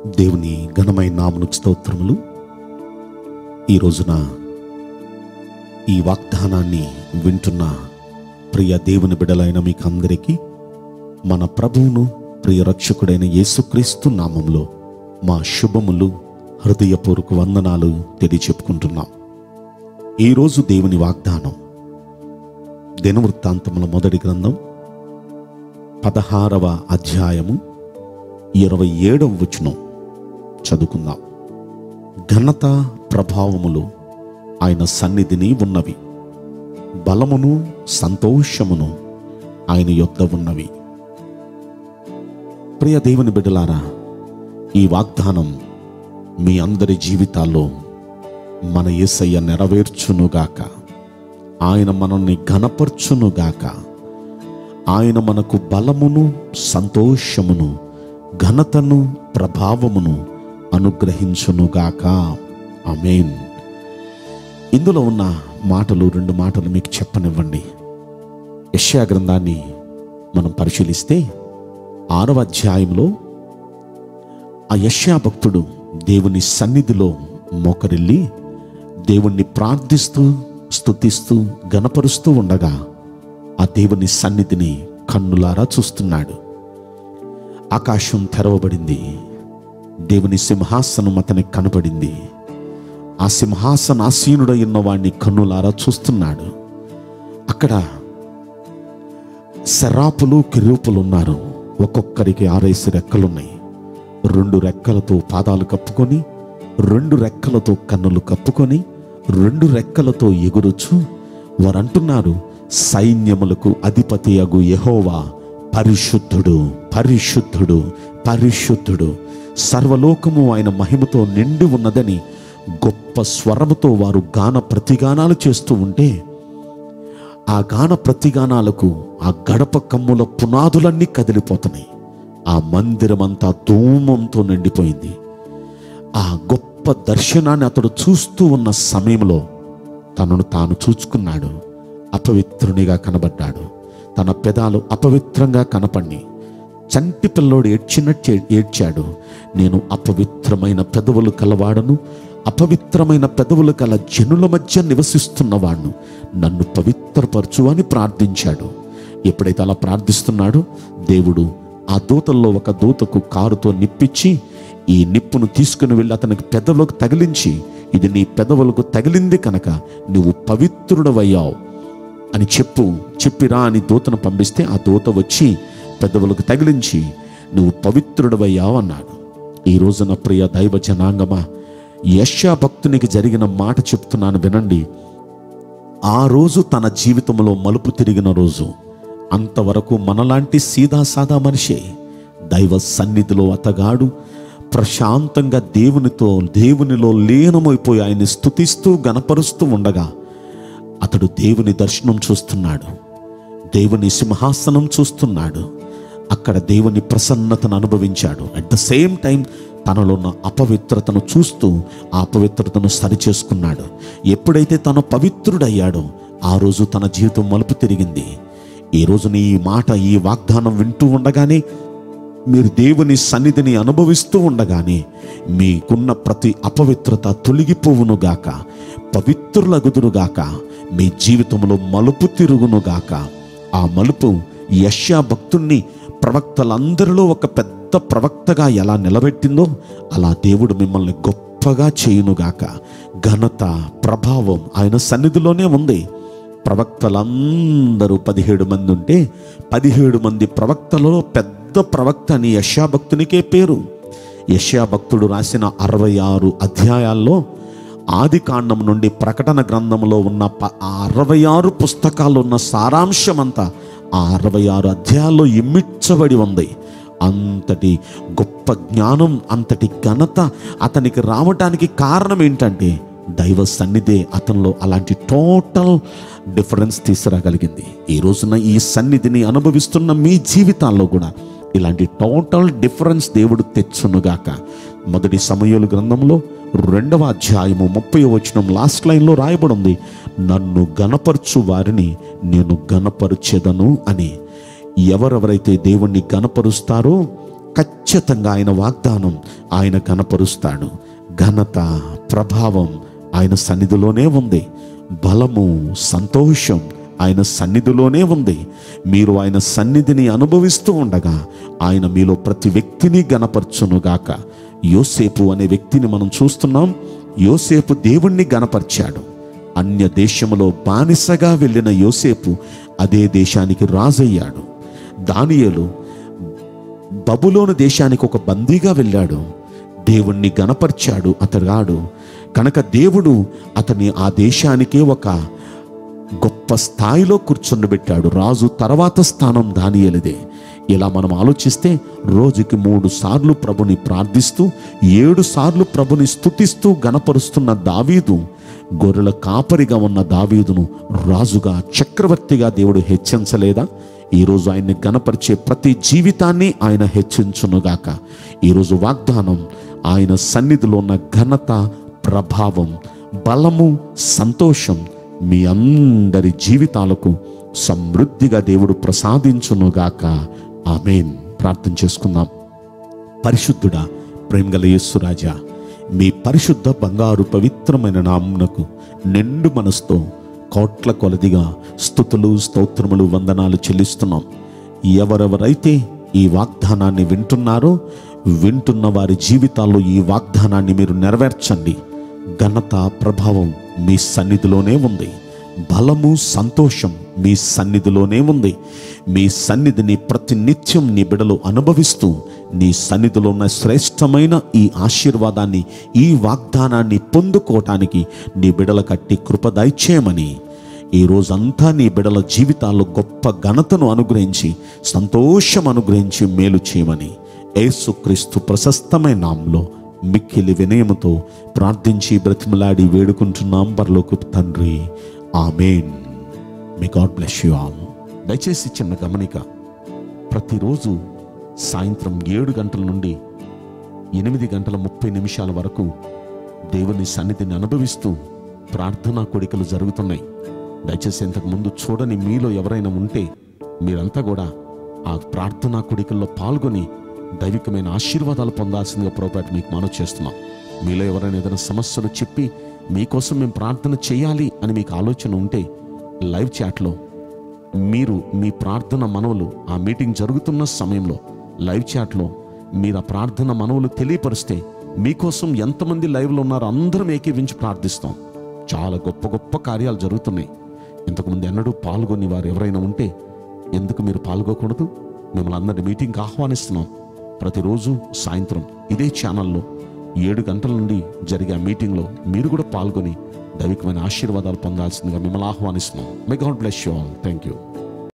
దేవుని ఘనమైన నామనుకు స్తోత్రములు ఈ రోజున ఈ వాగ్దానాన్ని వింటున్న ప్రియ దేవుని బిడలైన మీకు అందరికీ మన ప్రభువును ప్రియ రక్షకుడైన యేసుక్రీస్తు నామంలో మా శుభములు హృదయపూర్వక వందనాలు తెలియచెప్పుకుంటున్నాం ఈరోజు దేవుని వాగ్దానం దినవృత్తాంతముల మొదటి గ్రంథం పదహారవ అధ్యాయము ఇరవై ఏడవ వచనం చదువుకుందాం ఘనత ప్రభావములు ఆయన సన్నిధిని ఉన్నవి బలమును సంతోషమును ఆయన యొద్ద ఉన్నవి ప్రియ దేవుని బిడ్డలారా ఈ వాగ్దానం మీ అందరి జీవితాల్లో మన యేసయ్య నెరవేర్చునుగాక ఆయన మనల్ని ఘనపరచునుగాక ఆయన మనకు బలమును సంతోషమును ఘనతను ప్రభావమును అనుగ్రహించునుగాక ఆమేన్ ఇందులో ఉన్న మాటలు రెండు మాటలు మీకు చెప్పనివ్వండి యెషయా గ్రంథాన్ని మనం పరిశీలిస్తే ఆరవ అధ్యాయంలో ఆ యెషయా భక్తుడు దేవుని సన్నిధిలో మోకరిల్లి దేవుణ్ణి ప్రార్థిస్తూ స్తుతిస్తూ గనపరుస్తూ ఉండగా ఆ దేవుని సన్నిధిని కన్నులారా చూస్తున్నాడు ఆకాశం తెరవబడింది దేవుని సింహాసనం అతనికి కనబడింది ఆ సింహాసనాసీనుడై ఉన్న వాడిని కన్నులారా చూస్తున్నాడు అక్కడ శరాపులు కిరూపులు ఉన్నారు ఒక్కొక్కరికి ఆరేసి రెక్కలున్నాయి రెండు రెక్కలతో పాదాలు కప్పుకొని రెండు రెక్కలతో కన్నులు కప్పుకొని రెండు రెక్కలతో ఎగురుచు వారు అంటున్నారు సైన్యములకు అధిపతి అగు యహోవా పరిశుద్ధుడు పరిశుద్ధుడు పరిశుద్ధుడు సర్వలోకము ఆయన మహిమతో నిండి ఉన్నదని గొప్ప స్వరముతో వారు గాన ప్రతిగానాలు చేస్తూ ఉంటే ఆ గాన ప్రతిగానాలకు ఆ గడప కమ్ముల పునాదులన్నీ కదిలిపోతున్నాయి ఆ మందిరమంతా ధూమంతో నిండిపోయింది ఆ గొప్ప దర్శనాన్ని అతడు చూస్తూ ఉన్న సమయంలో తనను తాను చూచుకున్నాడు అపవిత్రునిగా కనబడ్డాడు తన పెదాలు అపవిత్రంగా కనపడి చంటి పిల్లోడు ఏడ్చినట్టు ఏడ్చాడు నేను అపవిత్రమైన పెదవులు కలవాడను అపవిత్రమైన పెదవులు కల జనుల మధ్య నివసిస్తున్నవాడు నన్ను పవిత్రపరచు అని ప్రార్థించాడు ఎప్పుడైతే అలా ప్రార్థిస్తున్నాడో దేవుడు ఆ దూతల్లో ఒక దూతకు కారుతో నిప్పించి ఈ నిప్పును తీసుకుని వెళ్ళి అతనికి పెదవులకు తగిలించి ఇది నీ పెదవులకు తగిలింది కనుక నువ్వు పవిత్రుడవయ్యావు అని చెప్పు చెప్పిరా అని దూతను పంపిస్తే ఆ దూత వచ్చి పెదవులకు తగిలించి నువ్వు పవిత్రుడవయ్యావు అన్నాడు ఈ రోజున ప్రియ దైవ జనాంగమా యశా భక్తునికి జరిగిన మాట చెప్తున్నాను వినండి ఆ రోజు తన జీవితంలో మలుపు తిరిగిన రోజు అంతవరకు మనలాంటి సీదా సాదా మనిషే దైవ సన్నిధిలో అతగాడు ప్రశాంతంగా దేవునితో దేవునిలో లీనమైపోయి ఆయన్ని స్తుతిస్తూ గనపరుస్తూ ఉండగా అతడు దేవుని దర్శనం చూస్తున్నాడు దేవుని సింహాసనం చూస్తున్నాడు అక్కడ దేవుని ప్రసన్నతను అనుభవించాడు అట్ ద సేమ్ టైం తనలో ఉన్న అపవిత్రతను చూస్తూ ఆ అపవిత్రతను సరిచేసుకున్నాడు ఎప్పుడైతే తను పవిత్రుడయ్యాడో ఆ రోజు తన జీవితం మలుపు తిరిగింది ఈ రోజున ఈ మాట ఈ వాగ్దానం వింటూ ఉండగానే మీరు దేవుని సన్నిధిని అనుభవిస్తూ ఉండగానే మీకున్న ప్రతి అపవిత్రత తొలగిపోవునుగాక పవిత్రులగుదురుగాక మీ జీవితంలో మలుపు తిరుగునుగాక ఆ మలుపు యష్యా భక్తుణ్ణి ప్రవక్తలందరిలో ఒక పెద్ద ప్రవక్తగా ఎలా నిలబెట్టిందో అలా దేవుడు మిమ్మల్ని గొప్పగా చేయునుగాక ఘనత ప్రభావం ఆయన సన్నిధిలోనే ఉంది ప్రవక్తలందరూ పదిహేడు మంది ఉంటే పదిహేడు మంది ప్రవక్తలలో పెద్ద ప్రవక్త అని యశా భక్తునికే పేరు యశా భక్తుడు రాసిన అరవై ఆరు అధ్యాయాల్లో ఆది కాండం నుండి ప్రకటన గ్రంథంలో ఉన్న ప- ఆ అరవై ఆరు పుస్తకాల్లో ఉన్న సారాంశం అంతా ఆ అరవై ఆరు అధ్యాయాల్లో ఇమ్మిచ్చబడి ఉంది అంతటి గొప్ప జ్ఞానం అంతటి ఘనత అతనికి రావటానికి కారణం ఏంటంటే దైవ సన్నిధే అతనిలో అలాంటి టోటల్ డిఫరెన్స్ తీసుకురాగలిగింది ఈ రోజున ఈ సన్నిధిని అనుభవిస్తున్న మీ జీవితాల్లో కూడా ఇలాంటి టోటల్ డిఫరెన్స్ దేవుడు తెచ్చునుగాక మొదటి సమయాలు గ్రంథంలో రెండవ అధ్యాయము ముప్పై వచనం లాస్ట్ లైన్లో రాయబడి ఉంది నన్ను గనపరచు వారిని నేను గనపరచెదను అని ఎవరెవరైతే దేవుణ్ణి గనపరుస్తారో ఖచ్చితంగా ఆయన వాగ్దానం ఆయన కనపరుస్తాడు ఘనత ప్రభావం ఆయన సన్నిధిలోనే ఉంది బలము సంతోషం ఆయన సన్నిధిలోనే ఉంది మీరు ఆయన సన్నిధిని అనుభవిస్తూ ఉండగా ఆయన మీలో ప్రతి వ్యక్తిని గనపరచునుగాక యోసేపు అనే వ్యక్తిని మనం చూస్తున్నాం యోసేపు దేవుణ్ణి గనపరిచాడు అన్య దేశములో బానిసగా వెళ్ళిన యోసేపు అదే దేశానికి రాజయ్యాడు దానియేలు బబులోను దేశానికి ఒక బందీగా వెళ్ళాడు దేవుణ్ణి గనపరిచాడు అతగాడు కనుక దేవుడు అతన్ని ఆ దేశానికే ఒక గొప్ప స్థాయిలో కూర్చుండబెట్టాడు రాజు తర్వాత స్థానం దానియలిదే ఇలా మనం ఆలోచిస్తే రోజుకి మూడు సార్లు ప్రభుని ప్రార్థిస్తూ ఏడు సార్లు ప్రభుని స్తుతిస్తూ గనపరుస్తున్న దావీదు గొర్రెల కాపరిగా ఉన్న దావీదును రాజుగా చక్రవర్తిగా దేవుడు హెచ్చించలేదా ఈరోజు ఆయన్ని గనపరిచే ప్రతి జీవితాన్ని ఆయన హెచ్చించునుగాక ఈరోజు వాగ్దానం ఆయన సన్నిధిలో ఉన్న ఘనత ప్రభావం బలము సంతోషం మీ అందరి జీవితాలకు సమృద్ధిగా దేవుడు ప్రసాదించునుగాక ఆమెన్ ప్రార్థన చేసుకుందాం పరిశుద్ధుడా ప్రేమగల యేసురాజా మీ పరిశుద్ధ బంగారు పవిత్రమైన నామునకు నిండు మనసుతో కోట్ల కొలదిగా స్థుతులు స్తోత్రములు వందనాలు చెల్లిస్తున్నాం ఎవరెవరైతే ఈ వాగ్దానాన్ని వింటున్నారో వింటున్న వారి జీవితాల్లో ఈ వాగ్దానాన్ని మీరు నెరవేర్చండి ఘనత ప్రభావం మీ సన్నిధిలోనే ఉంది బలము సంతోషం మీ సన్నిధిలోనే ఉంది మీ సన్నిధిని ప్రతి నిత్యం నీ బిడలు అనుభవిస్తూ నీ సన్నిధిలో ఉన్న శ్రేష్టమైన ఈ ఆశీర్వాదాన్ని ఈ వాగ్దానాన్ని పొందుకోవటానికి నీ బిడల కట్టి కృప దయచేయమని ఈ రోజంతా నీ బిడల జీవితాల్లో గొప్ప ఘనతను అనుగ్రహించి సంతోషం అనుగ్రహించి మేలు చేయమని యేసుక్రీస్తు ప్రశస్తమైన నామంలో మిక్కిలి వినయముతో ప్రార్థించి బ్రతిమలాడి వేడుకుంటున్నాం పరలోకు తండ్రి amen may God bless you all దయచేసి చిన్న గమనిక ప్రతిరోజు సాయంత్రం ఏడు గంటల నుండి ఎనిమిది గంటల ముప్పై నిమిషాల వరకు దేవుని సన్నిధిని అనుభవిస్తూ ప్రార్థనా కోడికలు జరుగుతున్నాయి దయచేసి ఇంతకు ముందు చూడని మీలో ఎవరైనా ఉంటే మీరంతా కూడా ఆ ప్రార్థనా కోడికల్లో పాల్గొని దైవికమైన ఆశీర్వాదాలు పొందాల్సిందిగా పొరపాటు మీకు మనవి చేస్తున్నాం మీలో ఎవరైనా ఏదైనా సమస్యలు చెప్పి మీకోసం మేము ప్రార్థన చేయాలి అని మీకు ఆలోచన ఉంటే లైవ్ చాట్లో మీరు మీ ప్రార్థన మనవులు ఆ మీటింగ్ జరుగుతున్న సమయంలో లైవ్ చాట్లో మీరు ఆ ప్రార్థన మనవులు తెలియపరిస్తే మీకోసం ఎంతమంది లైవ్లో ఉన్నారో అందరం ఏకీవించి ప్రార్థిస్తాం చాలా గొప్ప గొప్ప కార్యాలు జరుగుతున్నాయి ఇంతకుముందు ఎన్నడూ పాల్గొని వారు ఎవరైనా ఉంటే ఎందుకు మీరు పాల్గొకూడదు మిమ్మల్ని అందరి మీటింగ్కి ఆహ్వానిస్తున్నాం ప్రతిరోజు సాయంత్రం ఇదే ఛానల్లో ఏడు గంటల నుండి జరిగే ఆ మీటింగ్లో మీరు కూడా పాల్గొని దైవికమైన ఆశీర్వాదాలు పొందాల్సిందిగా మిమ్మల్ని ఆహ్వానిస్తున్నాం may God bless you all thank you